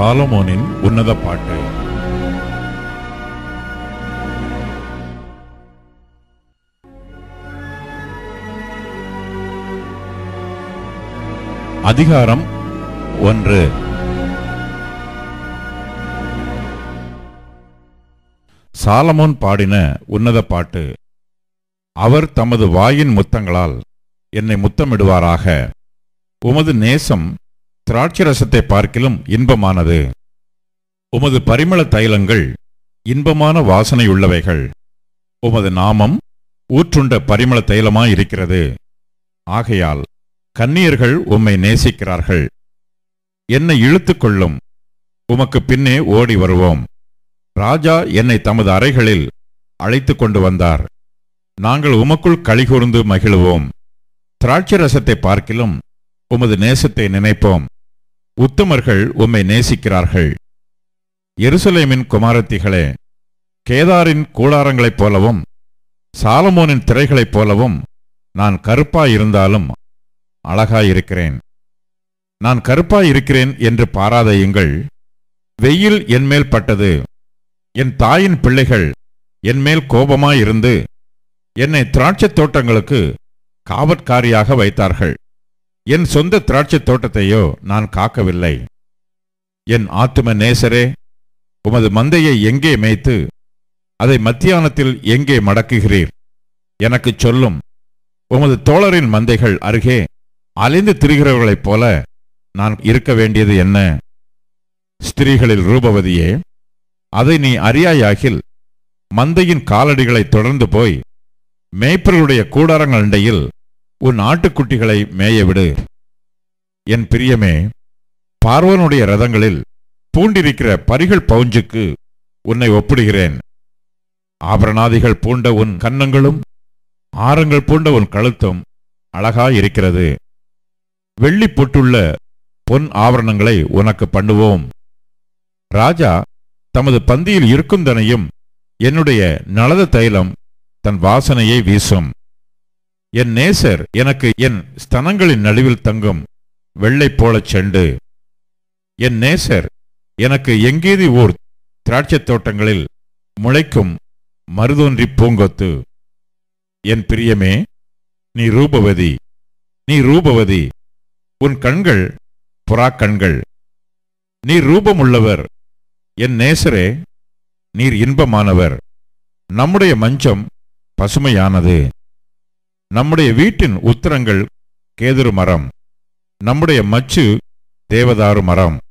சாலமோனின் உன்னத பாட்டு அதிகாரம் ஒன்று சாலமோன் பாடின உன்னத பாட்டு அவர் தமது வாயின் முத்தங்களால் என்னை முத்தமிடுவாராக உமது நேசம் திராட்சரசத்தை பார்க்கிலும் இன்பமானது உமது பரிமள தைலங்கள் இன்பமான வாசனையுள்ளவைகள் உமது நாமம் ஊற்றுண்ட பரிமள தைலமாயிருக்கிறது ஆகையால் கன்னியர்கள் உம்மை நேசிக்கிறார்கள் என்னை இழுத்துக் கொள்ளும் உமக்கு பின்னே ஓடி வருவோம் ராஜா என்னை தமது அறைகளில் அழைத்துக் கொண்டு வந்தார் நாங்கள் உமக்குள் கலிகூர்ந்து மகிழுவோம் திராட்சரசத்தை பார்க்கிலும் உமது நேசத்தை நினைப்போம் உத்தமர்கள் உம்மை நேசிக்கிறார்கள் எருசலேமின் குமாரத்திகளே கேதாரின் கூடாரங்களைப் போலவும் சாலமோனின் திரைகளைப் போலவும் நான் கருப்பாயிருந்தாலும் அழகாயிருக்கிறேன் நான் கருப்பாயிருக்கிறேன் என்று பாராதையுங்கள் வெயில் என்மேல் பட்டது என் தாயின் பிள்ளைகள் என்மேல் கோபமாயிருந்து என்னை திராட்சைத் தோட்டங்களுக்கு காவற்காரியாக வைத்தார்கள் என் சொந்த திராட்சைத் தோட்டத்தையோ நான் காக்கவில்லை என் ஆத்தும நேசரே உமது மந்தையை எங்கே மேய்த்து அதை மத்தியானத்தில் எங்கே மடக்குகிறீர் எனக்குச் சொல்லும் உமது தோழரின் மந்தைகள் அருகே அலைந்து திரிகிறவர்களைப் போல நான் இருக்க வேண்டியது என்ன ஸ்திரீகளில் ரூபவதியே அதை நீ அறியாயாகில் மந்தையின் காலடிகளை தொடர்ந்து போய் மேய்ப்பர்களுடைய கூடாரங்கள் அண்டையில் உன் ஆட்டுக்குட்டிகளை மேயவிடு என் பிரியமே பார்வனுடைய ரதங்களில் பூண்டிருக்கிற பரிகள் பவுஞ்சுக்கு உன்னை ஒப்பிடுகிறேன் ஆபரணாதிகள் பூண்ட உன் கன்னங்களும் ஆரங்கள் பூண்ட உன் கழுத்தும் அழகாயிருக்கிறது வெள்ளி பொட்டுள்ள பொன் ஆபரணங்களை உனக்கு பண்ணுவோம் ராஜா தமது பந்தியில் இருக்குந்தனையும் என்னுடைய நலத தைலம் தன் வாசனையை வீசும் என் நேசர் எனக்கு என் ஸ்தனங்களின் நடுவில் தங்கும் வெள்ளை போலச் செண்டு என் நேசர் எனக்கு எங்கேதி ஊர் திராட்சைத் தோட்டங்களில் முளைக்கும் மருதோன்றி பூங்கொத்து என் பிரியமே நீ ரூபவதி நீ ரூபவதி உன் கண்கள் புறா கண்கள் நீ ரூபமுள்ளவர் என் நேசரே நீர் இன்பமானவர் நம்முடைய மஞ்சம் பசுமையானது நம்முடைய வீட்டின் உத்தரங்கள் கேதுரு மரம் நம்முடைய மச்சு தேவதாரு மரம்